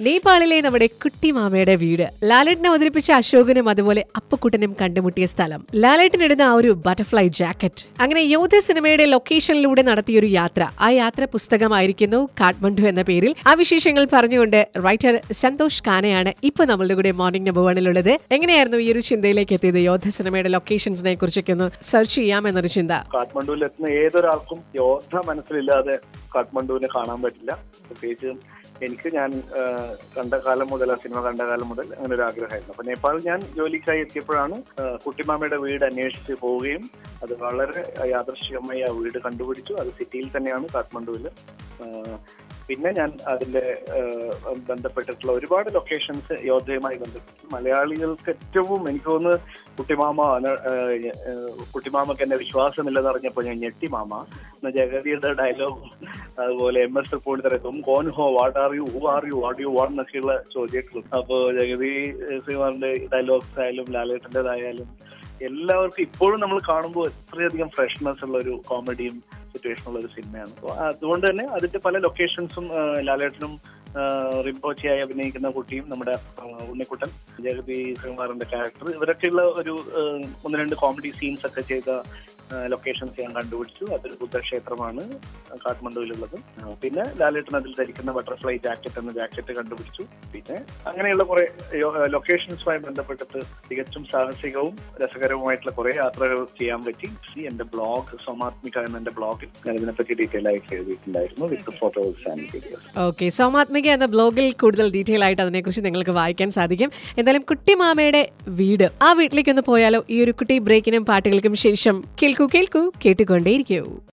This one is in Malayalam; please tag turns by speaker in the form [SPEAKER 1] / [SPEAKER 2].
[SPEAKER 1] നേപ്പാളിലെ നമ്മുടെ കുട്ടിമാമയുടെ വീട് ലാലേട്ടനെ അവതരിപ്പിച്ച അശോകനും അതുപോലെ അപ്പുക്കുട്ടനും കണ്ടുമുട്ടിയ സ്ഥലം ലാലേട്ടനിടുന്ന ആ ഒരു ബട്ടർഫ്ലൈ ജാക്കറ്റ് അങ്ങനെ യോധ സിനിമയുടെ ലൊക്കേഷനിലൂടെ നടത്തിയ ഒരു യാത്ര ആ യാത്ര പുസ്തകമായിരിക്കുന്നു കാഠ്മണ്ഡു എന്ന പേരിൽ ആ വിശേഷങ്ങൾ പറഞ്ഞുകൊണ്ട് റൈറ്റർ സന്തോഷ് കാനയാണ് ഇപ്പൊ നമ്മളുടെ കൂടെ മോർണിംഗ് നമ്പർ വണ്ണിലുള്ളത് എങ്ങനെയായിരുന്നു ഈ ഒരു ചിന്തയിലേക്ക് എത്തിയത് യോധ സിനിമയുടെ ലൊക്കേഷൻസിനെ കുറിച്ചൊക്കെ ഒന്ന് സെർച്ച് ചെയ്യാമെന്നൊരു ചിന്ത
[SPEAKER 2] കാഠ്മണ്ഡുവിൽ എത്തുന്ന ഏതൊരാൾക്കും യോദ്ധ മനസ്സിലില്ലാതെ കാഠ്മണ്ഡുവിനെ കാണാൻ പറ്റില്ല പ്രത്യേകിച്ച് എനിക്ക് ഞാൻ ആ, കണ്ട കാലം മുതൽ ആ സിനിമ കണ്ട കാലം മുതൽ അങ്ങനെ ഒരു ആഗ്രഹമായിരുന്നു അപ്പൊ നേപ്പാളിൽ ഞാൻ ജോലിക്കായി എത്തിയപ്പോഴാണ് ആ, കുട്ടിമാമയുടെ വീട് അന്വേഷിച്ച് പോവുകയും അത് വളരെ യാദൃശ്ചികമായി ആ വീട് കണ്ടുപിടിച്ചു അത് സിറ്റിയിൽ തന്നെയാണ് കാഠ്മണ്ഡുവിൽ പിന്നെ ഞാൻ അതിന്റെ ആ, ബന്ധപ്പെട്ടിട്ടുള്ള ഒരുപാട് ലൊക്കേഷൻസ് യോദ്ധയുമായി ബന്ധപ്പെട്ടു മലയാളികൾക്ക് ഏറ്റവും എനിക്ക് തോന്നുന്നു കുട്ടിമാമ അന- ആ, ആ, കുട്ടിമാമക്ക് എന്നെ വിശ്വാസമില്ലെന്ന് അറിഞ്ഞപ്പോൾ ഞാൻ ഞെട്ടി മാമ എന്ന ജഗതിയുടെ ഡയലോഗും അതുപോലെ എം എസ് റിപ്പോർട്ട് തും കോൻ ഹോ what are you who are you what you what എന്നൊക്കെയുള്ള ചോദ്യങ്ങളും അപ്പോ ജഗതി ശ്രീമാറിന്റെ ഡയലോഗ്സ് ആയാലും ലാലേട്ടന്റേതായാലും എല്ലാവർക്കും ഇപ്പോഴും നമ്മൾ കാണുമ്പോൾ എത്രയധികം ഫ്രഷ്നെസ് ഉള്ള ഒരു കോമഡിയും സിറ്റുവേഷൻ ഉള്ള ഒരു സിനിമയാണ് അപ്പൊ അതുകൊണ്ട് തന്നെ അതിന്റെ പല ലൊക്കേഷൻസും ലാലേട്ടനും റിപ്പോച്ചിയായി അഭിനയിക്കുന്ന കുട്ടിയും നമ്മുടെ ആ, ഉണ്ണിക്കുട്ടൻ ജഗതി ശ്രീകുമാറിന്റെ ക്യാരക്ടർ ഇവരൊക്കെയുള്ള ഒരു ആ, ഒന്ന് രണ്ട് കോമഡി സീൻസ് ഒക്കെ ചെയ്ത ലൊക്കേഷൻസ് ഞാൻ കണ്ടുപിടിച്ചു അതൊരു ബുദ്ധക്ഷേത്രമാണ് കാഠ്മണ്ഡുവിലുള്ളത് ആ, പിന്നെ ലാലേട്ടൻ അതിൽ ധരിക്കുന്ന ബട്ടർഫ്ലൈ ജാക്കറ്റ് എന്ന ജാക്കറ്റ് കണ്ടുപിടിച്ചു പിന്നെ അങ്ങനെയുള്ള കുറെ ലൊക്കേഷൻസുമായി ബന്ധപ്പെട്ടിട്ട് തികച്ചും സാഹസികവും രസകരവുമായിട്ടുള്ള കുറെ യാത്രകൾ ചെയ്യാൻ പറ്റി ഈ എന്റെ ബ്ലോഗ് സോമാത്മിക എന്ന എന്റെ ബ്ലോഗിൽ ഞാൻ ഇതിനെപ്പറ്റി ഡീറ്റെയിൽ ആയിട്ട് എഴുതിയിട്ടുണ്ടായിരുന്നു with photos and videos
[SPEAKER 1] okay Soumathmika എന്ന ബ്ലോഗിൽ കൂടുതൽ ഡീറ്റെയിൽ ആയിട്ട് അതിനെക്കുറിച്ച് നിങ്ങൾക്ക് വായിക്കാൻ സാധിക്കും എന്തായാലും കുട്ടിമാമയുടെ വീട് ആ വീട്ടിലേക്കൊന്ന് പോയാലോ ഈ ഒരു കുട്ടി ബ്രേക്കിനും പാട്ടുകൾക്കും ശേഷം കേൾക്കൂ കേൾക്കൂ കേട്ടുകൊണ്ടേയിരിക്കൂ